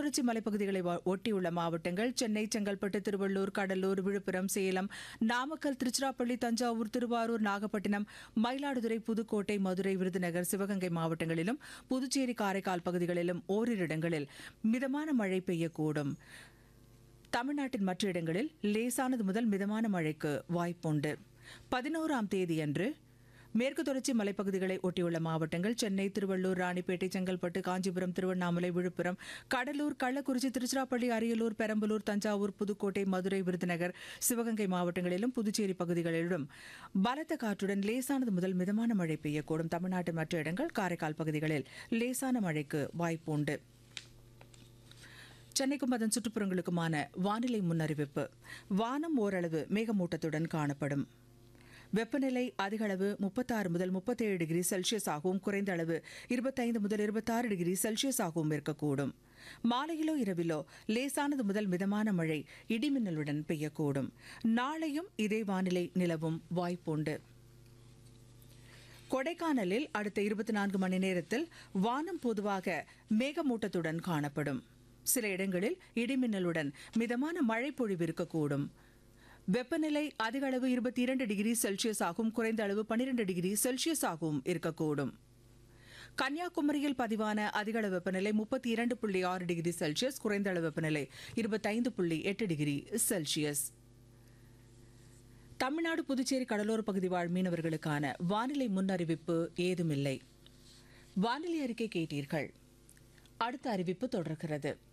தொடர்ச்சி மலைப்பகுதிகளை வ- ஒட்டியுள்ள மாவட்டங்கள் சென்னை செங்கல்பட்டு திருவள்ளூர் கடலூர் விழுப்புரம் சேலம் நாமக்கல் திருச்சிராப்பள்ளி தஞ்சாவூர் திருவாரூர் நாகப்பட்டினம் மயிலாடுதுறை புதுக்கோட்டை மதுரை விருதுநகர் சிவகங்கை மாவட்டங்களிலும் புதுச்சேரி காரைக்கால் பகுதிகளிலும் ஓரிரு இடங்களில் மிதமான மழை பெய்யக்கூடும் தமிழ்நாட்டின் மற்ற இடங்களில் லேசானது முதல் மிதமான மழைக்கு வாய்ப்புண்டு பதினோராம் தேதியன்று மேற்கு தொடர்ச்சி மலைப்பகுதிகளை ஒட்டியுள்ள மாவட்டங்கள் சென்னை திருவள்ளூர் ராணிப்பேட்டை செங்கல்பட்டு காஞ்சிபுரம் திருவண்ணாமலை விழுப்புரம் கடலூர் கள்ளக்குறிச்சி திருச்சிராப்பள்ளி அரியலூர் பெரம்பலூர் தஞ்சாவூர் புதுக்கோட்டை மதுரை விருதுநகர் சிவகங்கை மாவட்டங்களிலும் புதுச்சேரி பகுதிகளிலும் பலத்த காற்றுடன் லேசானது முதல் மிதமான மழை பெய்யக்கூடும் தமிழ்நாட்டின் மற்ற இடங்கள் காரைக்கால் பகுதிகளில் லேசான மழைக்கு வாய்ப்புண்டு சென்னைக்கும் அதன் சுற்றுப்புறங்களுக்குமான வானிலை முன்னறிவிப்பு வானம் ஓரளவு மேகமூட்டத்துடன் காணப்படும் வெப்பநிலை அதிக அளவு முப்பத்தாறு முதல் முப்பத்தேழு டிகிரி செல்சியஸ் ஆகவும் குறைந்த அளவு இருபத்தைந்து முதல் இருபத்தாறு டிகிரி செல்சியஸ் ஆகவும் இருக்கக்கூடும் மாலையிலோ இரவிலோ லேசானது முதல் மிதமான மழை இடிமின்னலுடன் பெய்யக்கூடும் நாளையும் இதே வானிலை நிலவும் வாய்ப்புண்டு கொடைக்கானலில் அடுத்த இருபத்தி நான்கு மணி நேரத்தில் வானம் பொதுவாக மேகமூட்டத்துடன் காணப்படும் சில இடங்களில் இடிமின்னலுடன் மிதமான மழை பொழிவு இருக்கக்கூடும் வெப்பநிலை அதிக அளவு இருபத்தி இரண்டு டிகிரி செல்சியஸ் ஆகவும் குறைந்த அளவு பன்னிரண்டு டிகிரி செல்சியஸ் ஆகவும் இருக்கக்கூடும் கன்னியாகுமரியில் பதிவான அதிக அளவு வெப்பநிலை முப்பத்தி இரண்டு புள்ளி ஆறு டிகிரி செல்சியஸ் குறைந்த அளவு வெப்பநிலை இருபத்தைந்து புள்ளி எட்டு டிகிரி செல்சியஸ் தமிழ்நாடு புதுச்சேரி கடலோர பகுதி வாழ் மீனவர்களுக்கான வானிலை முன்னறிவிப்பு ஏதுமில்லை வானிலை அறிக்கை கேட்டீர்கள் அடுத்த அறிவிப்பு தொடர்கிறது